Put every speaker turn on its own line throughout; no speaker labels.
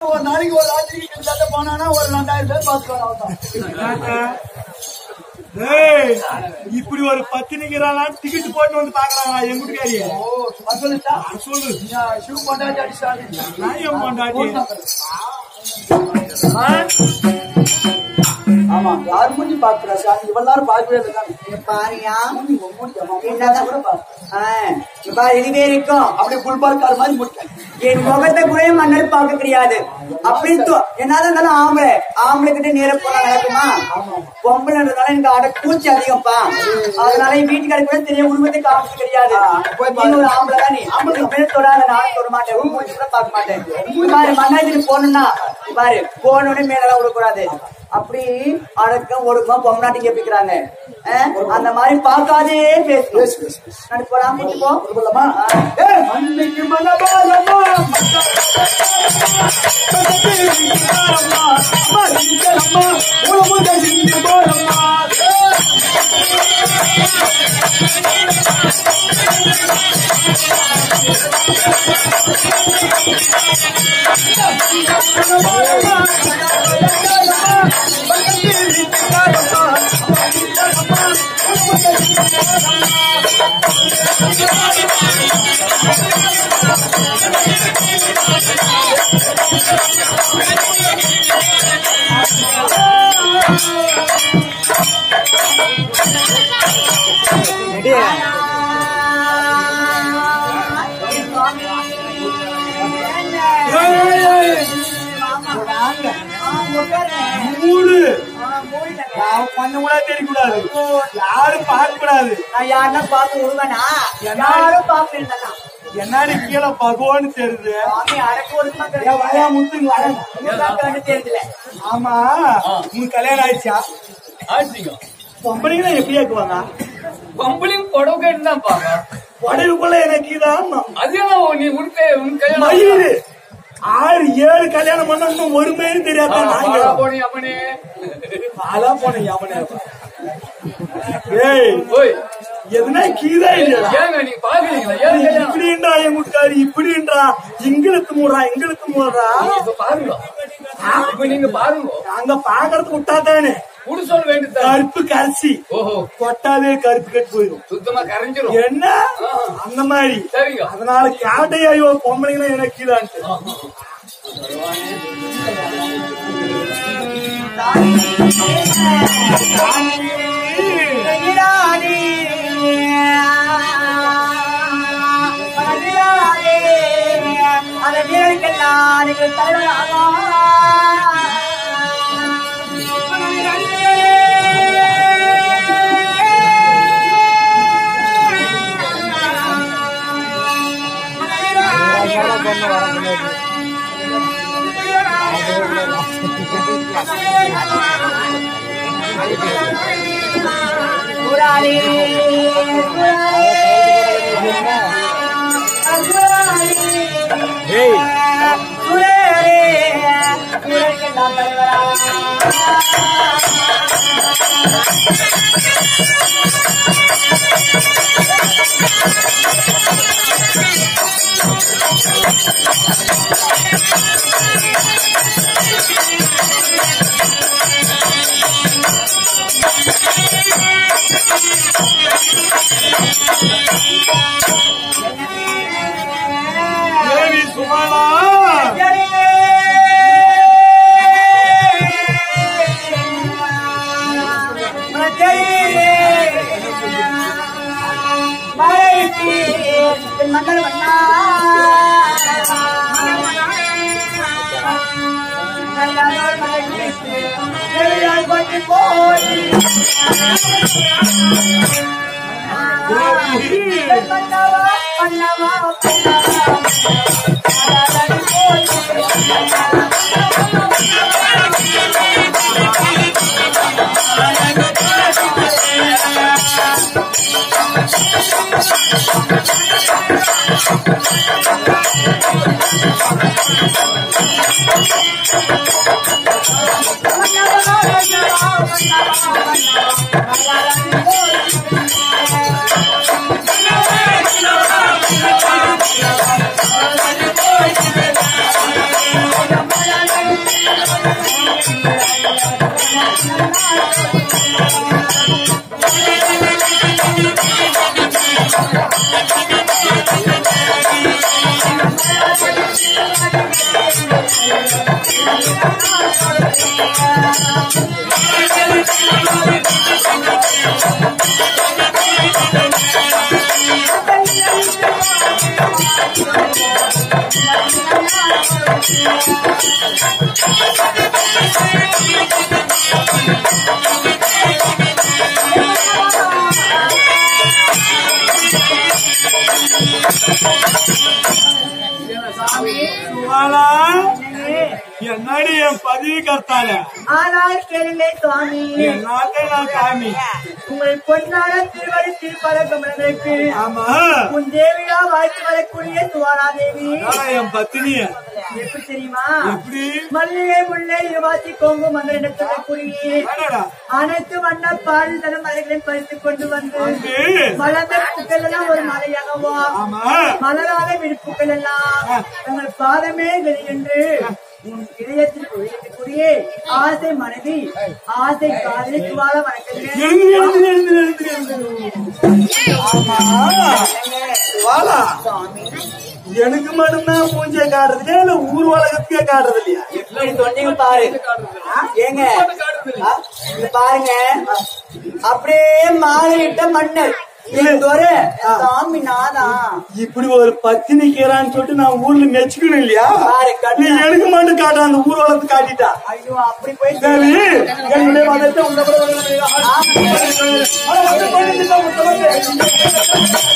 ஒரு நாளைக்கு ஒரு ராத்திரிக்கு கிட்டத்தட்ட போனானா ஒரு ரெண்டாயிரம் பேர் பார்த்துக்கணும் அவ்வளவுதான்
ஏய், இப்படி ஒரு பத்தினிக்கிறான் டிக்கெட் போட்டு வந்து பாக்குறாங்களா என் வீட்டுக்காரி
ஓ சொல்லிட்டா
சொல்லு
சிவ கொண்டாடி அடிச்சாங்க
நான் என் பொண்டாட்டி
ஆமா யாரு முடி பாக்குறா சாமி இவ்வளவு நேரம் பார்க்கவே இல்லை
இங்க பாருயா
மூடி, உன் மூடி, அம்மா, உன்
என்னதான்
கூட பாரு.
ஆ, இங்க பாரு இதுவே இருக்கும்
அப்படியே புல்பார்க்கார மாதிரி முடிக்க
என் முகத்தை கூட என் மன்னர் பார்க்க தெரியாது அப்படி தோ- என்னதான் இருந்தாலும் ஆம்பளை ஆம்பளை கிட்ட நேர போனா நடக்குமா பொம்பளைன்றதால எனக்கு அட கூச்சி அதிகம்ப்பா அதனால என் வீட்டுக்காரருக்கு கூட தெரிய உருவத்தை காமிக்க தெரியாது
போய்
நீ ஒரு ஆம்பளை தான் நீ ஆம்பளை பேர் தொடாத நானும் தொட மாட்டேன் உன் மூஞ்சி கூட பார்க்க மாட்டேன் இங்க பாரு மன்னாஜிக்கு போகணும்னா இங்க பாரு போனோடனே மேலதான் விடக்கூடாது அப்படி அடக்கம் ஒடுக்கமா பொம்நாட்டி கேப்பிக்கிறாங்க அந்த மாதிரி பார்க்காதே பேசு
பேசு, பேசு, பேசு.
நடி போலாம் கூட்டி போ
சொல்லலாமா
ஆ.
ஏ மண்ணுக்கு மனபாரமா
மூடு நான் பண்ண கூட தெரியக்கூடாது யாரும் பார்க்க கூடாது
நான் யாருன்னா பார்த்து விடுவேனா யாரும் பார்ப்பேன்
என்னாடி கீழே பகவான்னு தெரியுது
சாமி அடக்கு ஒடுக்கமா
ஏன் வாயா முத்துங்க வரேன்
கண்டு தெரியல
ஆமா உனக்கு கல்யாணம் ஆயிடுச்சா
ஆச்சுங்க
பொம்பளைங்க எப்படி ஆக்குவாங்க
பம்பளிங் புடவை கேட்டு தான் பாங்க
உடலுக்குள்ள எனக்கு இதான்
அது என்ன நீ உனக்கு உன் கல்யாணம்
மயிறு ஆறு ஏழு கல்யாணம் பண்ண இன்னும் ஒரு மயிரும் தெரியாத
பாலா
நாங்க
போனி அம்மனே
பாலா போன யமனே ஏய்
ஓய்
எதுனா கீதா இல்லையா
ஏங்க நீங்க பாக்குறீங்களா ஏன் கல்யாணம்
இப்படின்றா என் முட்டாரி இப்படின்றா இங்கிலத்து மூடுறா இங்கிலத்து மூடுறா
நீங்க இப்ப பாருங்க இப்ப நீங்க பாருங்க
நாங்க பாக்குறதுக்கு விட்டா தானே
குடு சொல்ல வேண்டியது
கருப்பு கரிசி
ஓஹோ
கொட்டாவே கருப்பு கட்டு போயிடும்
சுத்தமா கரைஞ்சிரும்
என்ன அந்த மாதிரி
சரிங்க
அதனால கேட்டையா ஐயோ பொம்பளைங்களா எனக்கு கீழான்ட்டு
அந்த வீரர்கள்லாம் நீங்கள் முராரி
தேவி சுமாலா
Thank you.
சுவாலா என்னடி என் பதவி கர்த்தால
ஆனால் கேளுங்க சுவாமி
என்னாக்க நான் காமி
உங்கள் பொன்னான திருவடி திருப்பதற்கு
ஆமா
உன் தேவியா வாழ்த்து வரக்கூடிய சுவாரா தேவி
அதான் என் பத்தினிய
எப்படி தெரியுமா
எப்படி
மல்லிகை முல்லை இருவாத்தி கோங்கு மந்திர என்று சொல்லக்கூடிய
என்னடா
அனைத்து வண்ண பால் தன மலைகளையும் பறித்துக் கொண்டு வந்து
வந்து
மலர்ந்த பூக்கள் எல்லாம் ஒரு மலையாகவா
ஆமா
மலராத விழுப்புக்கள் எல்லாம் தங்கள் பாதமே வெளியென்று உன் இதயத்தில் குடியிருக்கக்கூடிய ஆசை மனைவி ஆசை காதலிக்கு வாழ வணக்கங்கள்
எழுந்து எழுந்து எழுந்து எழுந்து எழுந்து ஆமா வாலா எனக்கு மட்டும்தான் மூஞ்சிய காட்டுறதுக்கே இல்ல ஊர் உலகத்துக்கே காட்டுறது இல்லையா
எப்படி சொன்னீங்க பாரு ஏங்க ஆ, இங்க பாருங்க அப்படியே மாலையிட்ட மன்னர் எங்கொரு சாமி நாதா
இப்படி ஒரு பத்தி நிக்கிறான்னு சொல்லிட்டு நான் ஊர்ல மெச்சுக்கணும் இல்லையா
பாரு,
நீ
கண்ணு.
எனக்கு மட்டும் காட்டுற அந்த ஊர் உலகத்து காட்டிட்டா
ஐயோ அப்படி போய்
சரி என்னுடைய மதத்தை உங்க கூட வரணும். அட, வந்து பண்ணிட்டு உங்க சொல்லுங்க.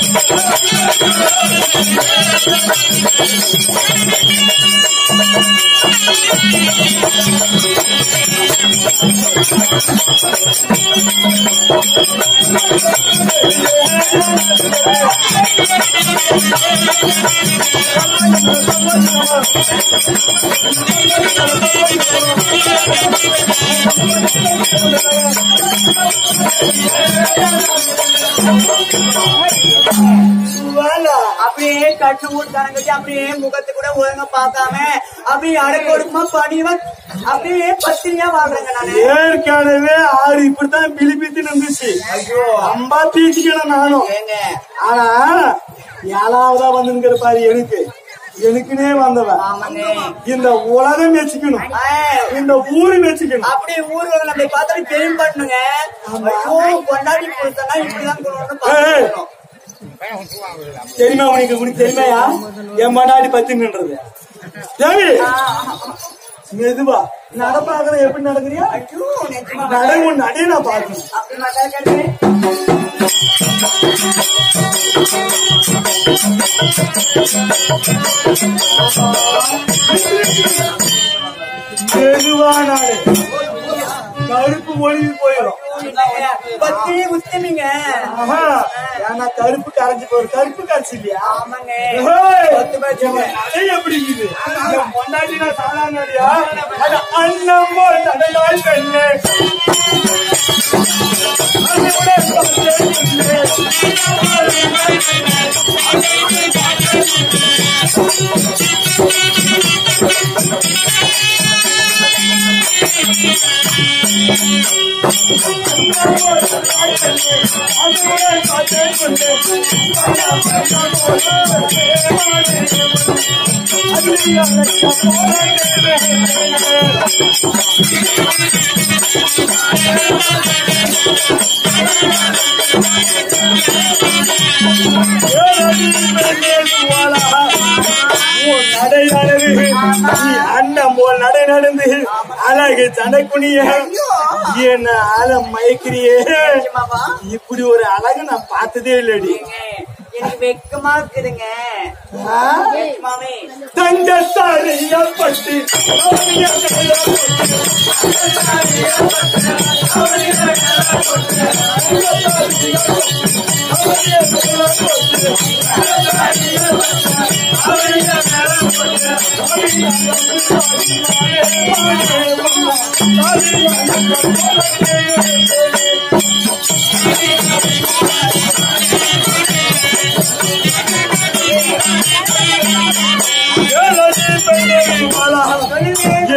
வாலா.
அப்படியே கட்டு மூட்டு கணக்கு அப்படியே முகத்தை கூட ஒழுங்கா பார்க்காம அப்படியே அடக்க ஒடுக்கமா பணிவா அப்படியே பத்திரியா வாழ்றேங்க நானு
ஏற்கனவே ஆறு இப்படித்தான் பிலிபித்து இருந்துச்சு அம்பா பீச்சிக்கணும் நானும்
ஏங்க
ஆனா ஏழாவதா வந்துங்கிற பாரு எனக்கு எனக்குனே வந்தவன்
ஆமாங்க
இந்த உலகம் மெச்சிக்கணும்
ஏய்,
இந்த ஊரு மெச்சிக்கணும்
அப்படியே ஊர்ல நம்ம பார்த்தாலும் பெரும் பண்ணுங்க ஐயோ கொண்டாடி கொடுத்தனா இப்படிதான் கொண்டு
ஏய்.
பார்க்கணும்
தெரியுமா உனக்கு உனக்கு தெரியுமாயா என் மண்டாடி பத்துங்கன்றது தேவி மெதுவா நடப்பாக்குற எப்படி நடக்குறியா
ஐயோ நிஜமா
நடவு நடே நான் பாக்கணும்
அப்படி மாட்டாங்க
மெதுவா நாடு கருப்பு ஒழுகி போயிடும்
பத்திரி உத்தமிங்க
ஆஹா ஏன்னா கருப்பு கரைஞ்சு போயிடும் கருப்பு கரைச்சு இல்லையா
ஆமாங்க
ஏய்,
பத்து பேச்சுங்க
நடை எப்படி இருக்குது என் பொண்டாட்டி நான் சாதாரண அடியா? அது அண்ணன் போல் நடையாய் பெண்ணே. அது கூட பார்த்தே பெண்ணே. அது கூட பார்த்தே பெண்ணே. நடையானது நீ அண்ணன் போல் நடை நடந்து அழகு சடைக்குனிய என்ன ஆள மயக்கிறியே
நிஜமாவா?
இப்படி ஒரு அழகு நான் பார்த்ததே இல்லடி
எனக்கு வெக்கமா இருக்குதுங்க
ஆ?
நிஜமாவே
தங்கத்தாரியப்பட்டு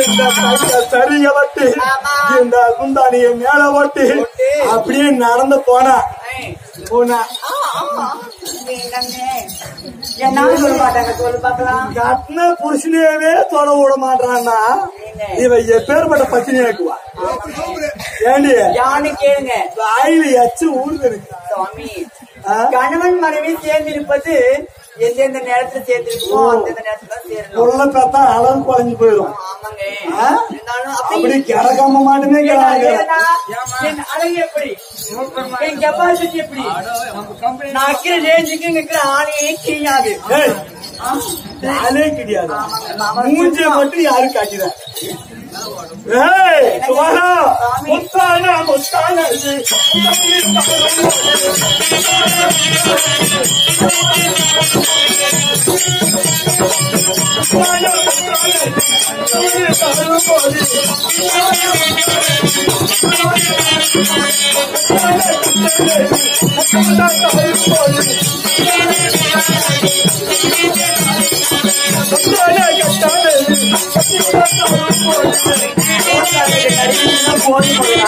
இந்த கைய சரிங்க வட்டு
ஆமா.
இந்த குந்தானிய மேல போட்டு
போட்டு.
அப்படியே நடந்து போனா போனா
என்ன சொல்ல மாட்டாங்க சொல்லு பாக்கலாம்
கட்டின புருஷனையவே தொட விட மாட்டான்னா இவ எப்பேற்பட்ட பத்தினி இருக்குவா ஏண்டி
யானு கேளுங்க
வாயில எச்சு ஊருக்கு இருக்கு
சுவாமி
ஆ?
கணவன் மனைவி சேர்ந்திருப்பது எந்தெந்த நேரத்துல சேர்ந்திருக்குமோ அந்தந்த நேரத்துல தான் சேரணும்
பொருளை பார்த்தா அளவு குறைஞ்சு போயிடும்
ஆமாங்க
ஆ?
இருந்தாலும்
அப்படி
அப்படி
கிடக்காம மாட்டுமே
ஏன்னா,
கிடாங்க
ஏன்னா, என் அழகு எப்படி என் கெப்பாசிட்டி எப்படி நான் இருக்கிற ரேஞ்சுக்கு இங்க இருக்கிற ஆணையே கீழாது
ஏய், நானே கிடையாது மூஞ்சிய மட்டும் யாரு காட்டுற ஏய் சுவாரா முத்தானா முத்தானா இது. முத்தானா, முத்தானா, முத்தானா.